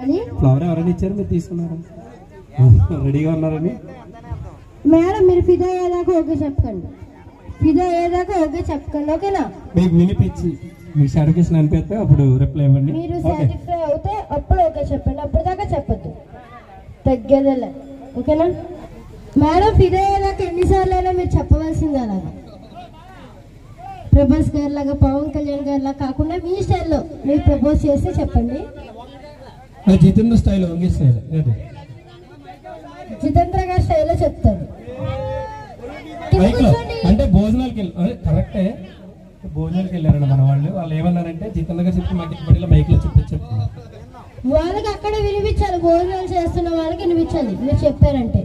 అది ఫ్లవర్ ఎవరైనా ఇచ్చారు మీరు తీసుకున్నారా రెడీగా ఉన్నారని మేడం మీరు ఫిదా అయ్యేదాకా ఓకే చెప్పకండి ఫిదా అయ్యేదాకా ఓకే చెప్పకండి ఓకేనా మీకు వినిపించి మీకు సాటిస్ఫాక్షన్ అనిపిస్తే అప్పుడు రిప్లై ఇవ్వండి మీరు ఓకే సాటిస్ఫై అవుతే అప్పుడు ఓకే చెప్పండి అప్పుడు దాకా చెప్పొద్దు తగ్గేదేలే ఓకేనా మేడం ఫిదా అయ్యేదాకా ఎన్నిసార్లు అయినా మీరు చెప్పవలసిందే అలాగా ప్రభాస్ గారి లాగా పవన్ కళ్యాణ్ గారి లాగా కాకుండా మీ స్టైల్లో మీరు ప్రపోజ్ చేసి చెప్పండి ఆ జితేంద్ర స్టైల్ వంగి స్టైల్ ఏంటి జితేంద్ర గారి స్టైల్లో చెప్తారు కింద బైక్ లో కూర్చోండి. అంటే భోజనాలకి వెళ్ళి అదే కరెక్టే భోజనాలకి వెళ్ళారండి మన వాళ్ళు వాళ్ళు ఏమన్నారంటే జితేంద్ర గారు చెప్పి మాకు ఇప్పటిలో బైక్ లో చెప్పి చెప్తున్నారు వాళ్ళకి అక్కడ వినిపించాలి భోజనాలు చేస్తున్న వాళ్ళకి వినిపించాలి మీరు చెప్పారంటే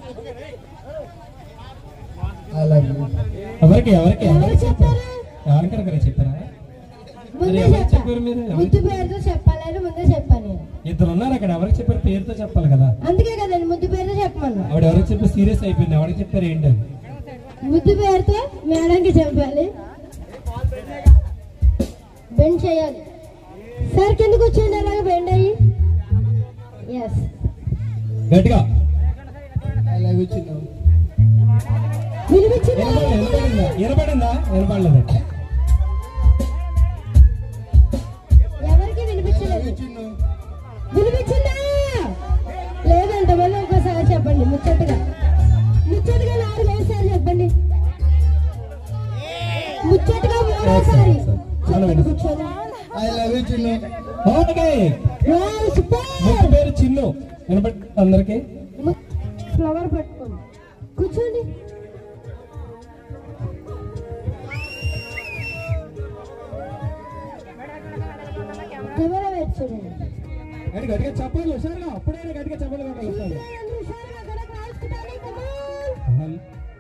ఎవరికి ఎవరికి ఎవరు చెప్పారు ఎవరికైనా చెప్పారా ముందే ఎవరికి చెప్పా చెప్పారు మీరు? ఎవరికి? ముద్దు పేరుతో చెప్పాలని ముందే చెప్పాను నేను ఇద్దరు ఉన్నారు అక్కడ ఎవరికి చెప్పారు పేరుతో చెప్పాలి కదా అందుకే కదండి ముద్దు పేరుతో చెప్పమన్నా ఆవిడ ఎవరికి చెప్పి సీరియస్ అయిపోయింది ఎవరికి చెప్పారు ఏంటి అని ముద్దు పేరుతో మేడంకి చెప్పాలి బెండ్ చేయాలి సార్ కిందకు వచ్చేయండి అలాగే బెండ్ అయ్యి ఎస్ గట్టిగా వినిపించిందా వినపడిందా వినపడిందా వినపడలేదు ఎవరికి వినిపించలేదు వినిపించిందా లేదంట మళ్ళీ ఇంకోసారి చెప్పండి ముచ్చటగా ముచ్చటగా నాలుగు వేసారి చెప్పండి ముచ్చటగా మూడోసారి చెప్పండి కూర్చోండి ఓకే వావ్, సూపర్ ముక్కు పేరు చిన్ను వినపడి అందరికి ము- ఫ్లవర్ పట్టుకోండి కూర్చోండి కెమెరా వైపు చూడండి గట్టి గట్టిగా చెప్పాలి హుషారుగా అప్పుడైనా గట్టిగా చెప్పాలి కదా హుషారుగా. అందరూ హుషారుగా అక్కడ కాల్చుకుంటారు, come on.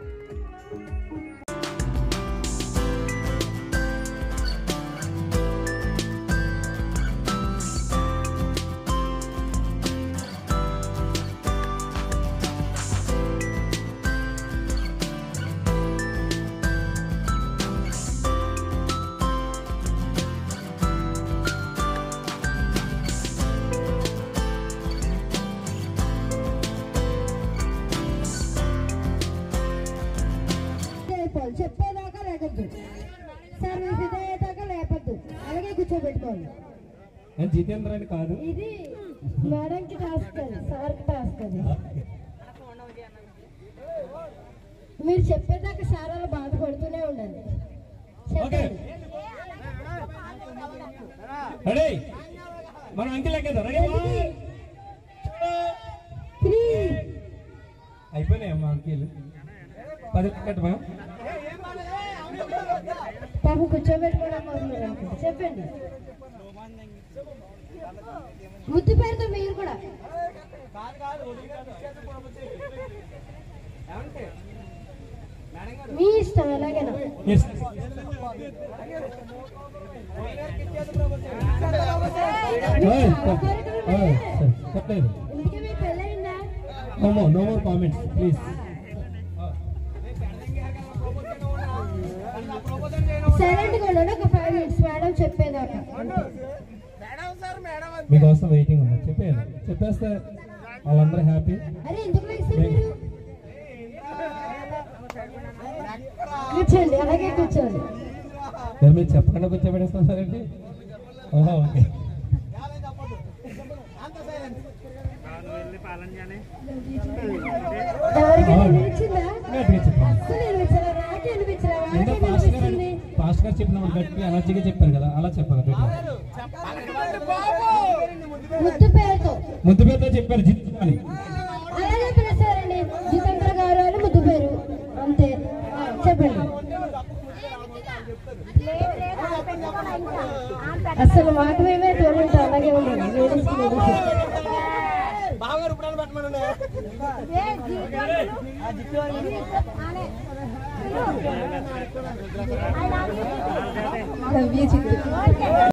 అయిపోవాలి చెప్పేదాకా లేకొద్దు సార్ మీరు ఫిదా అయ్యేదాకా లేపద్దు అలాగే కూర్చోబెట్టుకోవాలి నేను జితేంద్ర అని కాదు ఇది మేడంకి టాస్క్ అది సార్కి టాస్క్ అది మీరు చెప్పేదాకా సార్ అలా బాధపడుతూనే ఉండాలి ఓకే చెప్పండి రెడీ మనం అంకెల్ ఎక్కేద్దాం రెడీ త్రీ అయిపోయినాయి అమ్మా అంకెలు పది కట్టమా పాపం కూర్చోబెట్టుకోవడం కోసం అనుకుంటా చెప్పండి ముద్దు పేరుతో మీరు కూడా మీ ఇష్టం ఎలాగైనా ఎస్ చెప్పలేదు ఇందుకే మీ పెళ్ళయిందా no more no more comments please silent గా ఉండండి ఒక ఫైవ్ మినిట్స్ మేడం చెప్పేదాకా మీకోసం వెయిటింగ్ ఉంది చెప్పేయండి చెప్పేస్తే వాళ్ళందరూ హ్యాపీ అరే ఎందుకు లేస్తారు మీరు కూర్చోండి అలాగే కూర్చోండి మరి మీరు చెప్పకుండా కూర్చోబెడేస్తున్నారండి ఓహో ఓకే ఎవరికైనా వినిపించిందా గట్టిగా చెప్పండి అసలు వినిపించరా నాకే వినిపించరా ఇంకా వాళ్ళకే ఫాస్ట్ గారు వినిపిస్తుంది ఫాస్ట్ గారు చెప్పినప్పుడు గట్టిగా ఎనర్జీగా చెప్పారు కదా అలా చెప్పాలి గట్టిగా. ముద్దు పేరుతో ముద్దు పేరుతో చెప్పారు జిత్ అని అలాగే పిలుస్తారండి జితేంద్ర గారు అని ముద్దు పేరు అంతే ఆ, చెప్పండి అసలు మాకు మేమే తోలుంటాం అలాగే ఉండండి లేడీస్ లేడీస్ లవ్ యూ చిక్కు